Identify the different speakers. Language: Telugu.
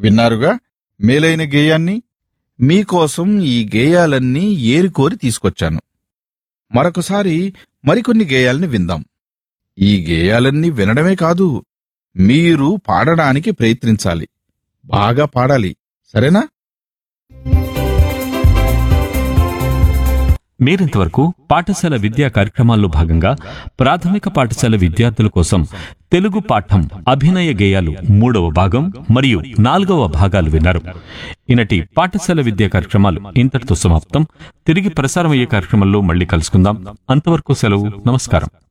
Speaker 1: విన్నారుగా మేలైన గేయాన్ని మీకోసం ఈ గేయాలన్నీ ఏరికోరి తీసుకొచ్చాను మరొకసారి మరికొన్ని గేయాల్ని విందాం ఈ గేయాలన్నీ వినడమే కాదు మీరు పాడడానికి ప్రయత్నించాలి బాగా పాడాలి సరేనా
Speaker 2: మీరింతవరకు పాఠశాల విద్యా కార్యక్రమాల్లో భాగంగా ప్రాథమిక పాఠశాల విద్యార్థుల కోసం తెలుగు పాఠం అభినయ గేయాలు మూడవ భాగం మరియు నాలుగవ భాగాలు విన్నారు ఈనటి పాఠశాల విద్యా కార్యక్రమాలు ఇంతటితో సమాప్తం తిరిగి ప్రసారం అయ్యే కార్యక్రమంలో మళ్ళీ కలుసుకుందాం అంతవరకు సెలవు నమస్కారం